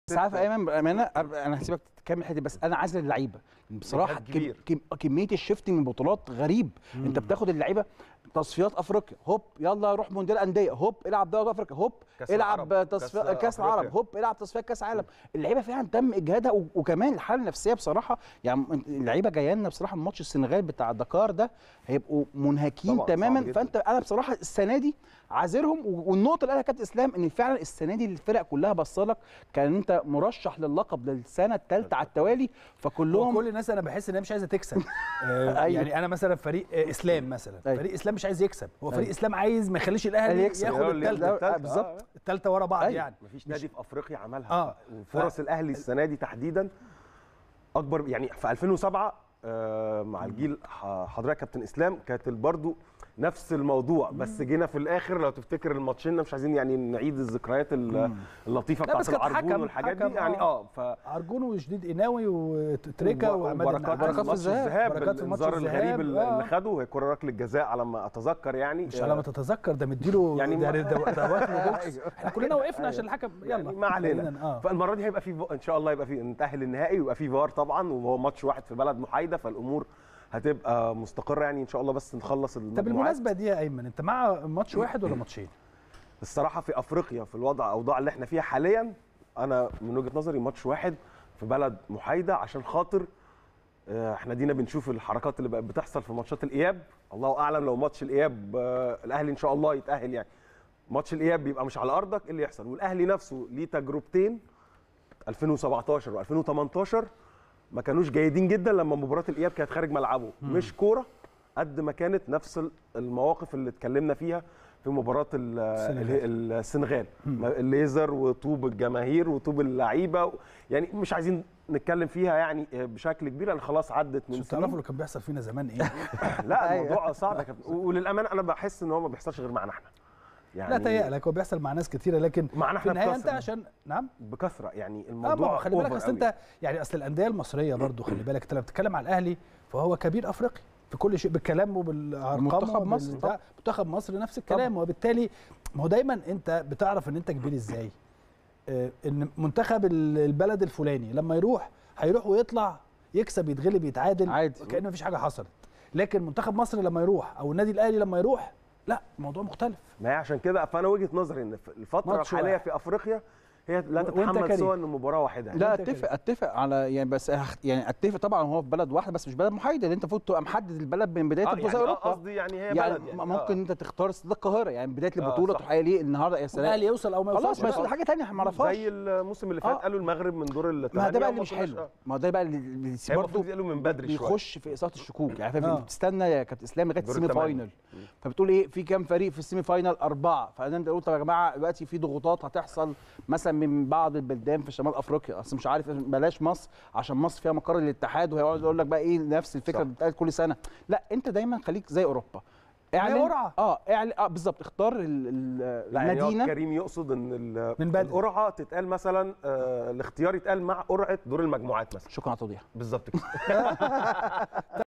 بس عارف يا ايمن بامانه انا هسيبك تكمل الحته دي، بس انا عايز اللعيبه بصراحه إجهاد كم كبير. كم كميه الشيفت من بطولات غريب انت بتاخد اللعيبه تصفيات افريقيا هوب يلا روح مونديال انديه هوب العب دوري افريقيا هوب كاس العب العرب، تصفيات كاس كاس العرب أفريقيا. هوب العب تصفيات كاس عالم اللعيبه فعلا تم اجهادها و- وكمان الحاله النفسيه بصراحه يعني اللعيبه جايه لنا بصراحه من ماتش السنغال بتاع دكار ده هيبقوا منهكين طبعاً، صعب تماما جداً. فانت انا بصراحه السنه دي عاذرهم و- والنقطه اللي قالها كابتن اسلام ان فعلا السنه دي الفرق كلها بصلك كان انت مرشح للقب للسنه الثالثه على التوالي هو فكلهم كل الناس انا بحس ان هي مش عايزه تكسب آه أيوة. يعني انا مثلا فريق آه اسلام مثلا أيوة. فريق اسلام مش عايز يكسب هو فريق أيوة. اسلام عايز ما يخليش الاهلي يكسب. ياخد هو اللي الثالثه التالتة. بالظبط. الثالثه ورا بعض أيوة. يعني مفيش نادي في افريقيا عملها آه. وفرص الاهلي السنه دي تحديدا اكبر يعني في 2007 آه، مع الجيل ح- حضرتك كابتن اسلام كانت برضو نفس الموضوع بس جينا في الاخر لو تفتكر الماتشين مش عايزين يعني نعيد الذكريات ال- اللطيفه لا، بس بتاعت كانت العرجون حكم- والحاجات حكم، دي يعني آه. اه ف عرجون وشديد قناوي وتريكا وعماد وبركات النعمان. بركات في ماتش الذهاب. الذهاب بركات في ماتش الانذار الذهاب، الغريب اللي آه. اللي خده وهي كره ركله جزاء على ما اتذكر يعني مش على ما تتذكر ده مديله يعني يعني ما- ده دوات له بوكس أيوة. احنا كلنا وقفنا عشان الحكم يلا يعني ما علينا خلينا- اه فالمره دي هيبقى في فو- ان شاء الله يبقى في نتاهل النهائي ويبقى في فار طبعا وهو ماتش واحد في بلد محايده فالامور هتبقى مستقره يعني ان شاء الله بس نخلص طب المجموعات بالمناسبه دي يا ايمن انت مع ماتش واحد ولا ماتشين؟ الصراحه في افريقيا في الوضع الاوضاع اللي احنا فيها حاليا انا من وجهه نظري ماتش واحد في بلد محايده عشان خاطر آه، احنا دينا بنشوف الحركات اللي بقت بتحصل في ماتشات الاياب الله اعلم لو ماتش الاياب آه، الاهلي ان شاء الله يتاهل يعني ماتش الاياب بيبقى مش على ارضك ايه اللي يحصل والاهلي نفسه ليه تجربتين 2017 و2018 ما كانوش جيدين جدا لما مباراه الاياب كانت خارج ملعبه مش كوره قد ما كانت نفس المواقف اللي اتكلمنا فيها في مباراه ال- السنغال. السنغال الليزر وطوب الجماهير وطوب اللعيبه يعني مش عايزين نتكلم فيها يعني بشكل كبير لان خلاص عدت من عشان تعرفوا سنين اللي كان بيحصل فينا زمان ايه؟ لا الموضوع صعب يا كابتن وللامانه انا بحس ان هو ما بيحصلش غير معانا احنا يعني لا تهيألك هو بيحصل مع ناس كتيره لكن معانا في احنا النهايه انت بكثرة. عشان نعم بكثره يعني اه ما الموضوع هو خلي بالك over اصل قوي. انت يعني اصل الانديه المصريه برضو خلي بالك انت لما بتتكلم على الاهلي فهو كبير افريقيا في كل شيء بالكلام وبالارقام منتخب مصر وبالبتاع. منتخب مصر نفس الكلام وبالتالي ما هو دايما انت بتعرف ان انت كبير ازاي آه، ان منتخب ال- البلد الفلاني لما يروح هيروح ويطلع يكسب يتغلب يتعادل عادي. كأن مفيش حاجه حصلت لكن منتخب مصر لما يروح او النادي الاهلي لما يروح لا الموضوع مختلف ما هي عشان كده فانا وجهه نظري ان في الفتره ماتش الحاليه واحد. في افريقيا هي لا و- وأنت تتحمل كريم. سوى ان مباراه واحده لا وأنت اتفق كده. اتفق على يعني بس هخ- يعني اتفق طبعا هو في بلد واحده بس مش بلد محايده لان انت المفروض تبقى محدد البلد من بدايه آه البطوله يعني زي آه اوروبا قصدي يعني هي يعني بلد يعني ممكن آه. انت تختار استاد القاهره يعني بدايه آه، البطوله صح. تروح قايل ايه النهارده يا سلام الاهلي يوصل او ما يوصلش خلاص بس بقى. ده حاجه ثانيه احنا ما نعرفهاش زي الموسم اللي فات آه. قالوا المغرب من دور ما الثمانيه ده بقى اللي وما مش كناش- حلو آه. ما ده بقى اللي اللي هي برضه المفروض يقولوا من بدري شويه بيخش في اثاره الشكوك يعني فاهم آه. انت بتستنى يا كابتن اسلام لغايه دور السيمي الثمانية. فاينل فبتقول ايه في كام فريق في السيمي فاينل اربعه فانا بقول طب يا جماعه دلوقتي في ضغوطات هتحصل مثلا من بعض البلدان في شمال افريقيا اصل مش عارف بلاش مصر عشان مصر فيها مقر الاتحاد وهيقعد يقول لك بقى ايه نفس الفكره صح. اللي بتتقال كل سنه لا انت دايما خليك زي اوروبا هي قرعة. اه اعلن اه بالظبط اختار ال- ال- لا يعني هو المدينه كريم يقصد ان ال- من بدري. القرعه تتقال مثلا آه الاختيار يتقال مع قرعه دور المجموعات مثلا شكرا على التوضيح بالظبط كده